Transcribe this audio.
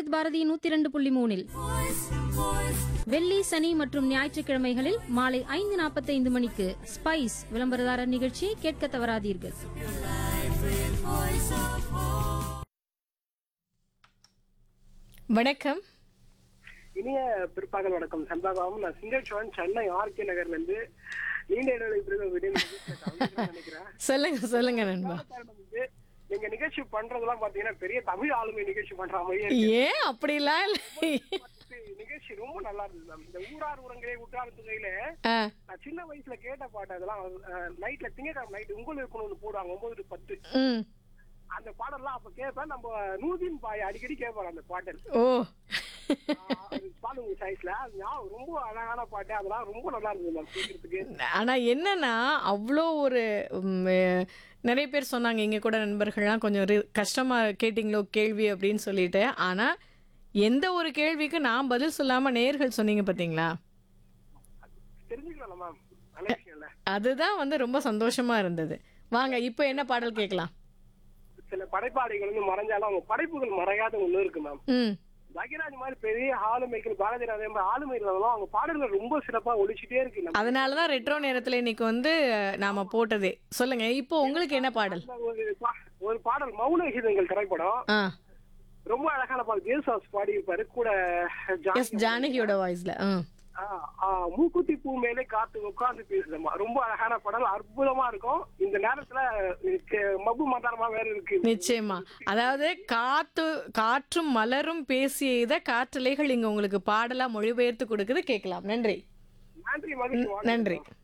விவித் பாரதி நூத்தி இரண்டு புள்ளி மூணில் வெள்ளி சனி மற்றும் ஞாயிற்றுக்கிழமைகளில் மாலை ஐந்து நாற்பத்தைந்து மணிக்கு ஸ்பைஸ் விளம்பரதாரர் நிகழ்ச்சியை கேட்க தவறாதீர்கள் வணக்கம் இனிய பிற்பாகல் வணக்கம் சந்தாபாவும் நான் சிங்கர் சோழன் சென்னை ஆர்கே நகர்ல இருந்து நீண்ட இடைவெளி பிறகு விடுதலை நினைக்கிறேன் சொல்லுங்க சொல்லுங்க நண்பா காரணம் வந்து நீங்க நிகழ்ச்சி பண்றதெல்லாம் பாத்தீங்கன்னா பெரிய தமிழ் ஆளுமை நிகழ்ச்சி பண்ற மாதிரியே இருக்கு. ஏன் அப்படிலாம் இல்லை பத்து நிகழ்ச்சி ரொம்ப நல்லா இருந்தது மேம் இந்த ஊரார் உரங்களே உற்றார் துறையில ஆ, நான் சின்ன வயசுல கேட்ட பாட்டு அதெல்லாம் நைட்ல திங்கக்கிழமை நைட் உங்களுக்கு இருக்கணும்னு போடுவாங்க ஒன்பது to பத்து ம் அந்த பாடல்லாம் அப்ப கேட்பேன் நம்ம நூதின் பாய் அடிக்கடி கேட்பாரு அந்த பாடல் ஓ பாடுங்க சைஸ்ல ரொம்ப அழகான பாட்டு அதெல்லாம் ரொம்ப நல்லா இருந்தது மேம் கேட்கறதுக்கு ஆனா என்னன்னா அவ்வளோ ஒரு ம், அஹ், நிறைய பேர் சொன்னாங்க இங்க கூட நண்பர்கள்லாம் கொஞ்சம் ரி- கஷ்டமா கேட்டிங்களோ கேள்வி அப்படின்னு சொல்லிட்டு ஆனா எந்த ஒரு கேள்விக்கு நான் பதில் சொல்லாம நேர்கள் சொன்னீங்க பாத்தீங்களா தெரிஞ்சுக்கலாம் மேம் நல்ல விஷயம் இல்ல அதுதான் வந்து ரொம்ப சந்தோஷமா இருந்தது வாங்க இப்போ என்ன பாடல் கேட்கலாம் சில படைப்பாளிகள் வந்து மறைஞ்சாலும் அவங்க படைப்புகள் மறையாத ஒண்ணு இருக்கு மேம் ம் பாக்யராஜ் மாதிரி பெரிய ஆளுமைகள் பாரதி ராஜா மாதிரி ஆளுமை இருந்தாலும் அவங்க பாடல்கள் ரொம்ப சிறப்பா ஒழிச்சுட்டே இருக்கு நம்ம அதனால தான் ரெட்ரோ நேரத்தில் இன்னைக்கு வந்து அஹ், நாம போட்டதே சொல்லுங்க இப்போ உங்களுக்கு என்ன பாடல் ஒரு பா- ஒரு பாடல் மௌன கீதங்கள் திரைப்படம் ஆ ரொம்ப அழகான பாடல் ஜேசாஸ் பாடி இருப்பாரு கூட எஸ் ஜானகியோட வாய்ஸ்ல ஆ ஆ, ஆ, மூக்குத்தி பூ மேலே காத்து உட்கார்ந்து பேசுதம்மா ரொம்ப அழகான பாடல் அற்புதமா இருக்கும் இந்த நேரத்துல கே- மப்பு மந்தாரமா வேற இருக்கு நிச்சயமா அதாவது காத்து காற்றும் மலரும் பேசிய இத காற்றலைகள் இங்க உங்களுக்கு பாடலா மொழிபெயர்த்து கொடுக்குது கேட்கலாம் நன்றி நன்றி மகிழ்ச்சி வாழ்த்துக்கள். நன்றி